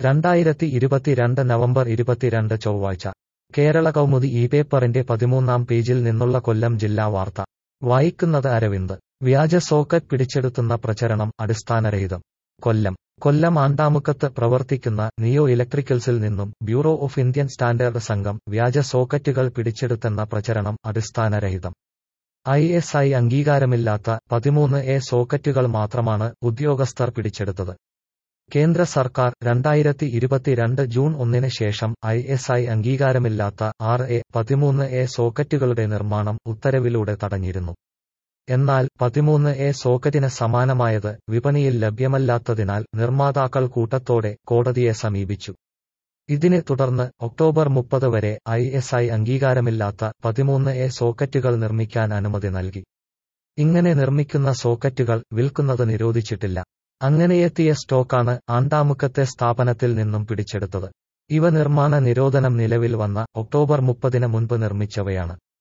രണ്ടായിരത്തി ഇരുപത്തിരണ്ട് നവംബർ ഇരുപത്തിരണ്ട് ചൊവ്വാഴ്ച കേരള കൗമുദി ഈ പേപ്പറിന്റെ പതിമൂന്നാം പേജിൽ നിന്നുള്ള കൊല്ലം ജില്ലാ വാർത്ത വായിക്കുന്നത് അരവിന്ദ് വ്യാജ സോക്കറ്റ് പിടിച്ചെടുത്തുന്ന പ്രചരണം അടിസ്ഥാനരഹിതം കൊല്ലം കൊല്ലം ആണ്ടാമുക്കത്ത് പ്രവർത്തിക്കുന്ന നിയോ ഇലക്ട്രിക്കൽസിൽ നിന്നും ബ്യൂറോ ഓഫ് ഇന്ത്യൻ സ്റ്റാൻഡേർഡ് സംഘം വ്യാജ സോക്കറ്റുകൾ പിടിച്ചെടുത്തെന്ന പ്രചരണം അടിസ്ഥാനരഹിതം ഐ എസ് ഐ അംഗീകാരമില്ലാത്ത പതിമൂന്ന് എ സോക്കറ്റുകൾ മാത്രമാണ് ഉദ്യോഗസ്ഥർ പിടിച്ചെടുത്തത് കേന്ദ്ര സർക്കാർ രണ്ടായിരത്തി ഇരുപത്തിരണ്ട് ജൂൺ ഒന്നിന് ശേഷം ഐ എസ് ഐ അംഗീകാരമില്ലാത്ത ആറ് എ പതിമൂന്ന് എ സോക്കറ്റുകളുടെ നിർമ്മാണം ഉത്തരവിലൂടെ തടഞ്ഞിരുന്നു എന്നാൽ പതിമൂന്ന് എ സോക്കറ്റിന് സമാനമായത് വിപണിയിൽ ലഭ്യമല്ലാത്തതിനാൽ നിർമ്മാതാക്കൾ കൂട്ടത്തോടെ കോടതിയെ സമീപിച്ചു ഇതിനെ തുടർന്ന് ഒക്ടോബർ മുപ്പത് വരെ ഐ എസ് ഐ അംഗീകാരമില്ലാത്ത പതിമൂന്ന് എ സോക്കറ്റുകൾ നിർമ്മിക്കാൻ അനുമതി നൽകി ഇങ്ങനെ നിർമ്മിക്കുന്ന സോക്കറ്റുകൾ വിൽക്കുന്നത് നിരോധിച്ചിട്ടില്ല അങ്ങനെയെത്തിയ സ്റ്റോക്കാണ് ആണ്ടാമുക്കത്തെ സ്ഥാപനത്തിൽ നിന്നും പിടിച്ചെടുത്തത് ഇവ നിർമ്മാണ നിരോധനം നിലവിൽ വന്ന ഒക്ടോബർ മുപ്പതിന് മുൻപ് നിർമ്മിച്ചവയാണ്